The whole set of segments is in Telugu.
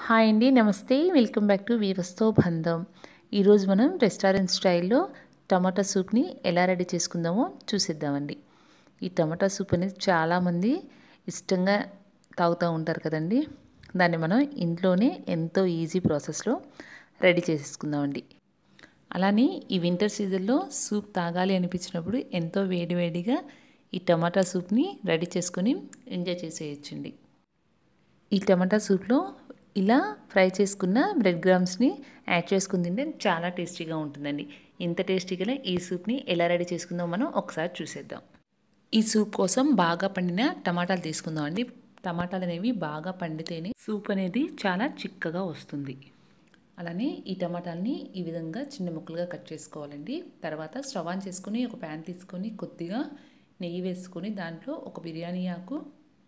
హాయ్ అండి నమస్తే వెల్కమ్ బ్యాక్ టు వీవస్తో బంధం ఈరోజు మనం రెస్టారెంట్ స్టైల్లో టమాటా సూప్ని ఎలా రెడీ చేసుకుందామో చూసేద్దామండి ఈ టమాటా సూప్ అనేది చాలామంది ఇష్టంగా తాగుతూ ఉంటారు కదండి దాన్ని మనం ఇంట్లోనే ఎంతో ఈజీ ప్రాసెస్లో రెడీ చేసేసుకుందామండి అలానే ఈ వింటర్ సీజన్లో సూప్ తాగాలి అనిపించినప్పుడు ఎంతో వేడివేడిగా ఈ టమాటా సూప్ని రెడీ చేసుకొని ఎంజాయ్ చేసేయచ్చండి ఈ టమాటా సూప్లో ఇలా ఫ్రై చేసుకున్న బ్రెడ్ గ్రామ్స్ని యాడ్ చేసుకుని తింటే చాలా టేస్టీగా ఉంటుందండి ఇంత టేస్టీగా ఈ సూప్ని ఎలా రెడీ చేసుకుందాం మనం ఒకసారి చూసేద్దాం ఈ సూప్ కోసం బాగా పండిన టమాటాలు తీసుకుందాం అండి టమాటాలు అనేవి బాగా పండితేనే సూప్ అనేది చాలా చిక్కగా వస్తుంది అలానే ఈ టమాటాలని ఈ విధంగా చిన్న ముక్కలుగా కట్ చేసుకోవాలండి తర్వాత స్టవ్ ఆన్ చేసుకుని ఒక ప్యాన్ తీసుకొని కొద్దిగా నెయ్యి వేసుకొని దాంట్లో ఒక బిర్యానీ ఆకు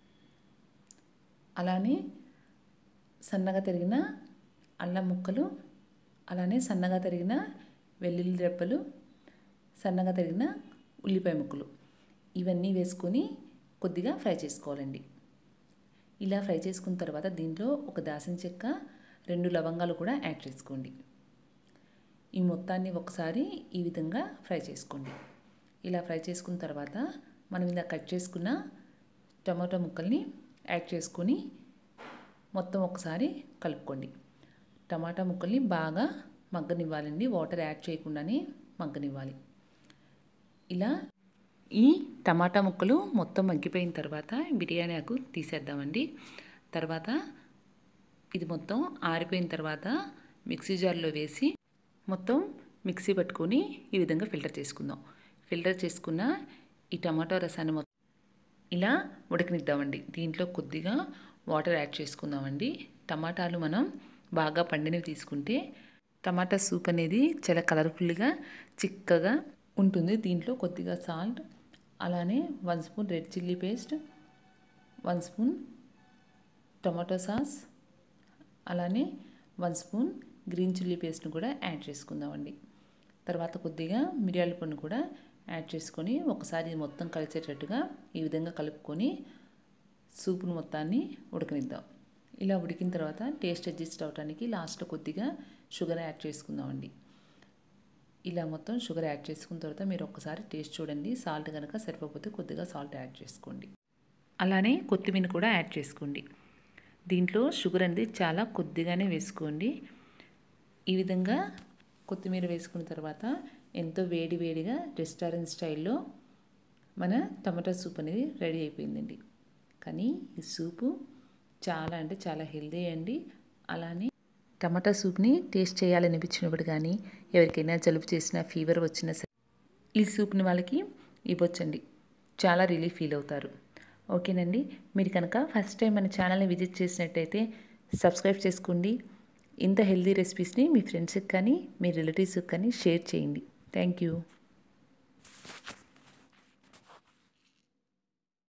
అలానే సన్నగా తరిగిన అల్లం ముక్కలు అలానే సన్నగా తరిగిన వెల్లుల్లి రెప్పలు సన్నగా తరిగిన ఉల్లిపాయ ముక్కలు ఇవన్నీ వేసుకొని కొద్దిగా ఫ్రై చేసుకోవాలండి ఇలా ఫ్రై చేసుకున్న తర్వాత దీంట్లో ఒక దాసిన చెక్క రెండు లవంగాలు కూడా యాడ్ చేసుకోండి ఈ మొత్తాన్ని ఒకసారి ఈ విధంగా ఫ్రై చేసుకోండి ఇలా ఫ్రై చేసుకున్న తర్వాత మనం ఇలా కట్ చేసుకున్న టమాటో ముక్కల్ని యాడ్ చేసుకొని మొత్తం ఒకసారి కలుపుకోండి టమాటా ముక్కల్ని బాగా మగ్గనివ్వాలండి వాటర్ యాడ్ చేయకుండానే మగ్గనివ్వాలి ఇలా ఈ టమాటా ముక్కలు మొత్తం మగ్గిపోయిన తర్వాత బిర్యానీ ఆకు తీసేద్దామండి తర్వాత ఇది మొత్తం ఆరిపోయిన తర్వాత మిక్సీ జార్లో వేసి మొత్తం మిక్సీ పట్టుకొని ఈ విధంగా ఫిల్టర్ చేసుకుందాం ఫిల్టర్ చేసుకున్న ఈ టమాటో రసాన్ని మొత్తం ఇలా ఉడకనిద్దామండి దీంట్లో కొద్దిగా వాటర్ యాడ్ చేసుకుందామండి టమాటాలు మనం బాగా పండినవి తీసుకుంటే టమాటా సూప్ అనేది చాలా కలర్ఫుల్గా చిక్కగా ఉంటుంది దీంట్లో కొద్దిగా సాల్ట్ అలానే one spoon red chilli paste one spoon tomato sauce అలానే వన్ స్పూన్ గ్రీన్ చిల్లీ పేస్ట్ని కూడా యాడ్ చేసుకుందామండి తర్వాత కొద్దిగా మిరియాల పొడిని కూడా యాడ్ చేసుకొని ఒకసారి మొత్తం కలిసేటట్టుగా ఈ విధంగా కలుపుకొని సూపును మొత్తాన్ని ఉడకనిద్దాం ఇలా ఉడికిన తర్వాత టేస్ట్ అడ్జస్ట్ అవడానికి లాస్ట్లో కొద్దిగా షుగర్ యాడ్ చేసుకుందామండి ఇలా మొత్తం షుగర్ యాడ్ చేసుకున్న తర్వాత మీరు ఒక్కసారి టేస్ట్ చూడండి సాల్ట్ కనుక సరిపోతే కొద్దిగా సాల్ట్ యాడ్ చేసుకోండి అలానే కొత్తిమీర కూడా యాడ్ చేసుకోండి దీంట్లో షుగర్ అనేది చాలా కొద్దిగానే వేసుకోండి ఈ విధంగా కొత్తిమీర వేసుకున్న తర్వాత ఎంతో వేడి వేడిగా రెస్టారెంట్ స్టైల్లో మన టమాటా సూప్ అనేది రెడీ అయిపోయిందండి కానీ ఈ సూపు చాలా అంటే చాలా హెల్దీ అండి అలానే టమాటా సూప్ని టేస్ట్ చేయాలనిపించినప్పుడు కానీ ఎవరికైనా జలుబు చేసినా ఫీవర్ వచ్చినా సరే ఈ సూప్ని వాళ్ళకి ఇవ్వచ్చండి చాలా రిలీఫ్ ఫీల్ అవుతారు ఓకేనండి మీరు కనుక ఫస్ట్ టైం మన ఛానల్ని విజిట్ చేసినట్టయితే సబ్స్క్రైబ్ చేసుకోండి ఇంత హెల్దీ రెసిపీస్ని మీ ఫ్రెండ్స్కి కానీ మీ రిలేటివ్స్కి కానీ షేర్ చేయండి థ్యాంక్ యూ